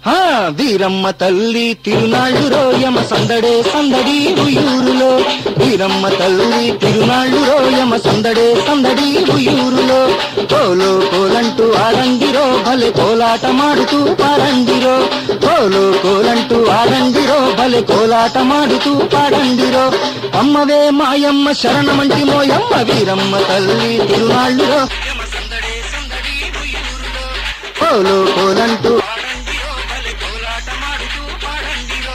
ఆ వీరమ్మ తల్లి తిరునాళ్ళు రోయమ సందడే సందడి ఉయూరులో వీరమ్మ తల్లి తిరునాళ్ళు రోయమ సందడే సందడి ఉయూరులో కోలో కోలంటూ ఆడండిరో భలే కోలాటమాడుతూ పాడండిరో కోలో కోలంటూ ఆడండిరో భలే కోలాటమాడుతూ పాడండిరో అమ్మవే మాయమ్మ శరణమంటి మోయమ్మ వీరమ్మ తల్లి తిరునాళ్ళురో కోలో కోలంటూ ఆడండిరో భలే కోలాటమాడుతూ పాడండిరో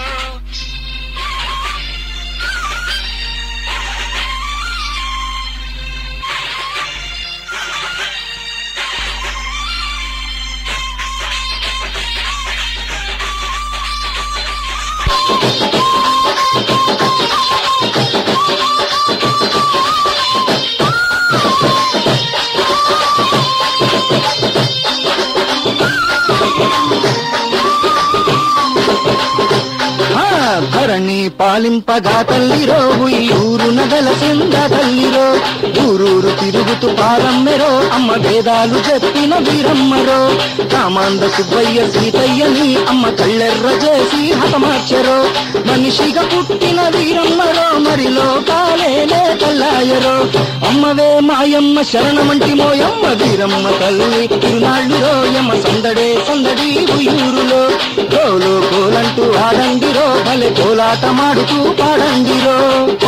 ఆ ధరణి పాలింపగా తల్లిరో ఊరు నగల సింద తల్లిరో ఊరూరు తిరుగుతూ పారమ్మెరో అమ్మ వేదాలు చెప్పిన వీరమ్మరో కామాంద సుబ్బయ్య సీతయ్యని అమ్మ కళ్ళెర్ర చేసి హతమార్చెరో మనిషిగా పుట్టిన వీరమ్మరో మరి లోకాలేలే కల్లాయరో అమ్మవే మాయమ్మ శరణమంటి మోయమ్మ వీరమ్మ తల్లి తిరునాళ్ళురో యమ్మ సందడే సందడి ఉయూరులో కోలో కోలంటూ ఆడండిరో భలే కోలాటమాడుతూ పాడండిరో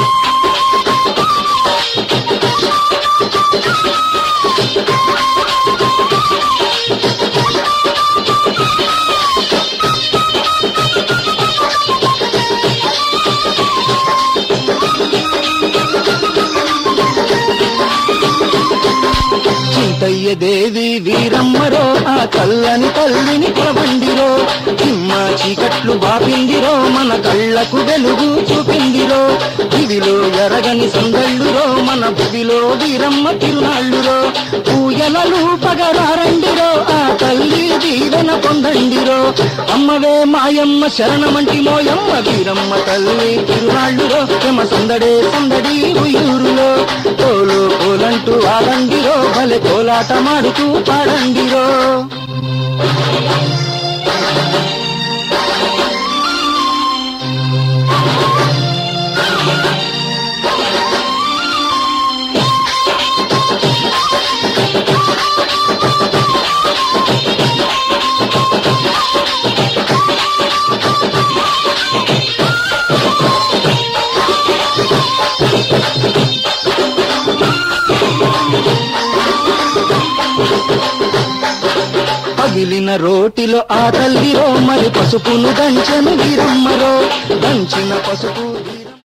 చింతయ్య దేవి వీరమ్మరో ఆ కల్లని తల్లిని కొలబండిరో హిమ్మ చీకట్లు బాపిందిరో మన కళ్ళకు వెలుగు చూపిందిరో ఇవిలో ఎరగని సందళ్ళురో మన భువిలో వీరమ్మ తిరునాళ్ళురో పూయలలు పగరారండిరో ఆ తల్లి దీవెన పొందండిరో అమ్మవే మాయమ్మ శరణమంటి మోయమ్మ వీరమ్మ తల్లి తిరునాళ్ళురో యమ సందడే సందడి ఉయూరులో కోలు కోలంటూ ఆడండిరో భలే కోలాటమాడుతూ పాడండిరో పగిలిన రోటిలో ఆ తల్లిరో మరి పసుపును దంచెను వీరమ్మరో దంచిన పసుపు